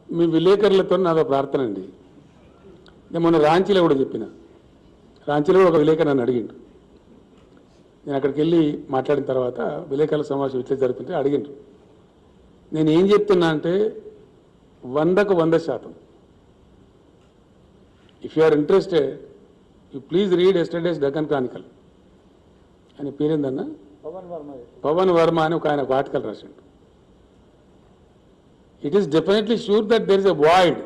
మీ విలేకరులతో నాదో ప్రార్థన అండి నేను మొన్న రాంచీలో కూడా చెప్పిన రాంచీలో కూడా ఒక విలేకరు నన్ను అడిగిండు నేను అక్కడికి వెళ్ళి మాట్లాడిన తర్వాత విలేకరుల సమావేశం ఇట్లా జరుగుతుంటే అడిగిండ్రు నేను ఏం చెప్తున్నా అంటే వందకు వంద శాతం if you are interested you please read yesterday's Deccan chronicle అని పేరేందన్నా పవన్ వర్మ పవన్ వర్మ అని ఒక ఆయన ఒక ఆర్టికల్ రాసిండు it is definitely sure that there is a void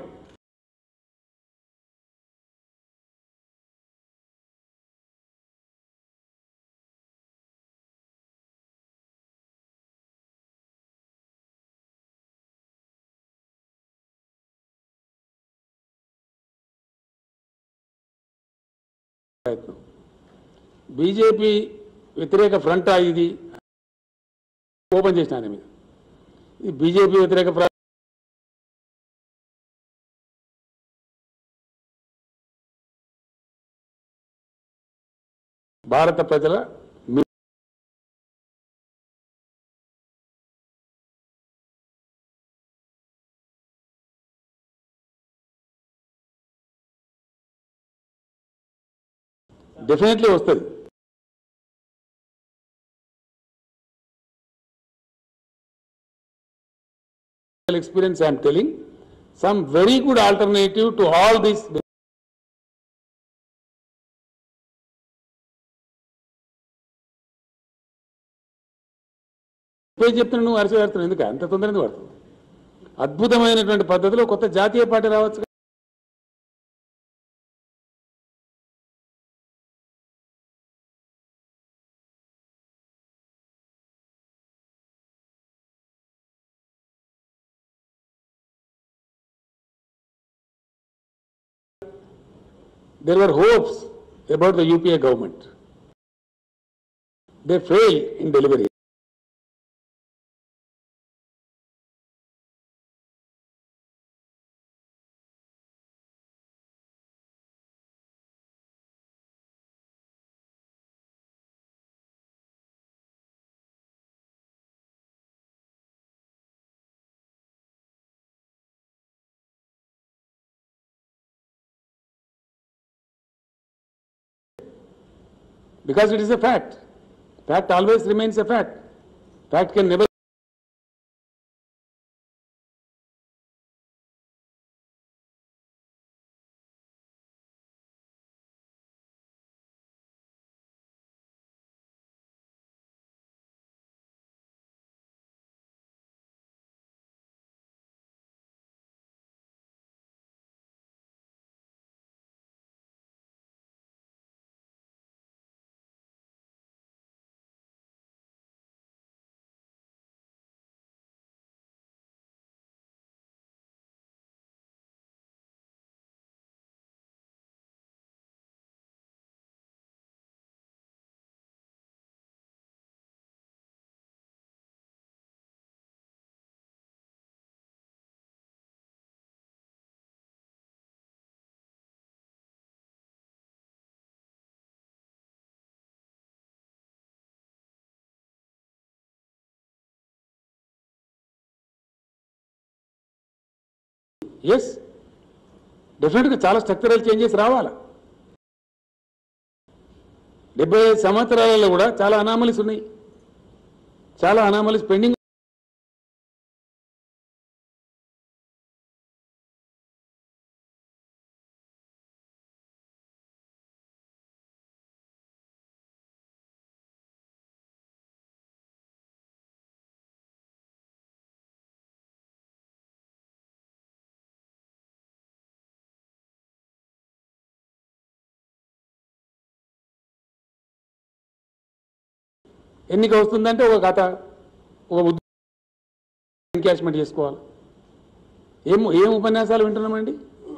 ప్రయత్నం బీజేపీ వ్యతిరేక ఫ్రంట్ ఇది ఓపెన్ చేసిన ఆయన మీద ఇది బీజేపీ వ్యతిరేక ప్ర- భారత ప్రజల మి- డెఫినెట్లీ వస్తుంది experience I am telling, some very good alternative to all this. పోయి చెప్తున్నా నువ్వు అరిసి పెడుతున్నావు ఎందుకు అంత తొందరగా పడుతుంది అద్భుతమైనటువంటి పద్ధతిలో కొత్త జాతీయ పార్టీ రావచ్చు కదా. there were hopes about the UPA government. They failed in delivery. Because it is a fact. Fact always remains a fact. Fact can never. Yes డెఫినెట్గా చాలా స్ట్రక్చరల్ చేంజెస్ రావాలి డెబ్బై ఐదు సంవత్సరాలలో కూడా చాలా అనామలీస్ ఉన్నాయి చాలా అనామలీస్ పెండింగ్ ఎన్నిక వస్తుందంటే ఒక కథ ఒక ఉద్యోగం ఎన్కాష్మెంట్ చేసుకోవాలి ఏం ఏం ఉపన్యాసాలు వింటున్నామండి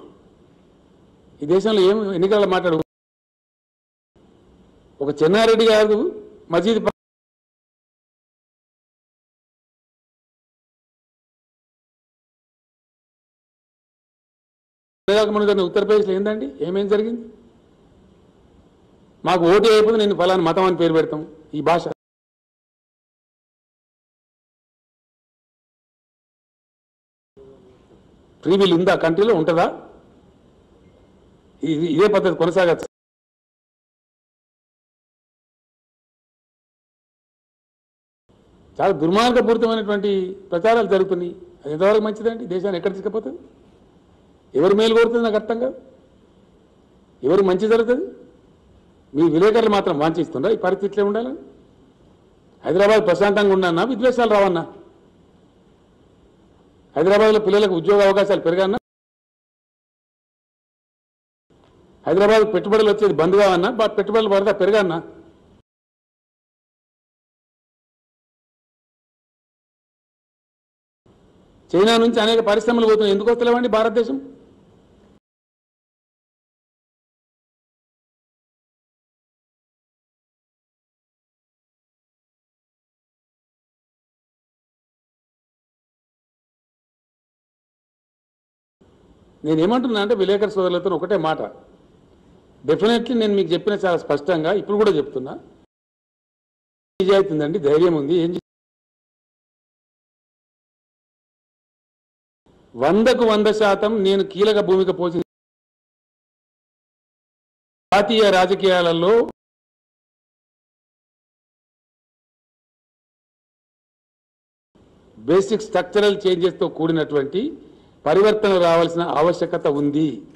ఈ దేశంలో ఏం ఎన్నికల మాట్లాడు ఒక చెన్నారెడ్డి గారు మసీద్ ప- అంతేకాకుండా దాన్ని ఉత్తరప్రదేశ్లో ఏందండి ఏమేం జరిగింది మాకు ఓటు అయిపోతే నేను ఫలానా మతం అని పేరు పెడతాం ఈ భాష ఫ్రీ విల్ ఉందా కంట్రీలో ఉంటుందా ఇది ఇదే పద్ధతి కొనసాగచ్చు చాలా దుర్మార్గపూరితమైనటువంటి ప్రచారాలు జరుగుతున్నాయి అది ఎంతవరకు మంచిదండి దేశాన్ని ఎక్కడ తీసుకుపోతుంది ఎవరు మేలు కోరుతుంది నాకు అర్థం కాదు ఎవరు మంచి జరుగుతుంది మీ విలేకరులు మాత్రం వాంఛిస్తుందా ఈ పరిస్థితి ఇట్లే ఉండాలని హైదరాబాద్ ప్రశాంతంగా ఉండన్నా విద్వేషాలు రావన్నా హైదరాబాద్లో పిల్లలకు ఉద్యోగ అవకాశాలు పెరగన్నా హైదరాబాద్ పెట్టుబడులు వచ్చేది బంద్ కావన్నా బా- పెట్టుబడులు పడదా పెరగన్నా చైనా నుంచి అనేక పరిశ్రమలు పోతున్నాయి ఎందుకు వస్తలేవండి భారతదేశం నేను ఏమంటున్నా అంటే విలేకరు సోదరులతో ఒకటే మాట డెఫినెట్లీ నేను మీకు చెప్పిన చాలా స్పష్టంగా ఇప్పుడు కూడా చెప్తున్నా నిజాయితీ ఉందండి ధైర్యం ఉంది ఏం చే- వందకు వంద శాతం నేను కీలక భూమిక పోషి జాతీయ రాజకీయాలలో బేసిక్ స్ట్రక్చరల్ చేంజెస్తో కూడినటువంటి పరివర్తన రావాల్సిన ఆవశ్యకత ఉంది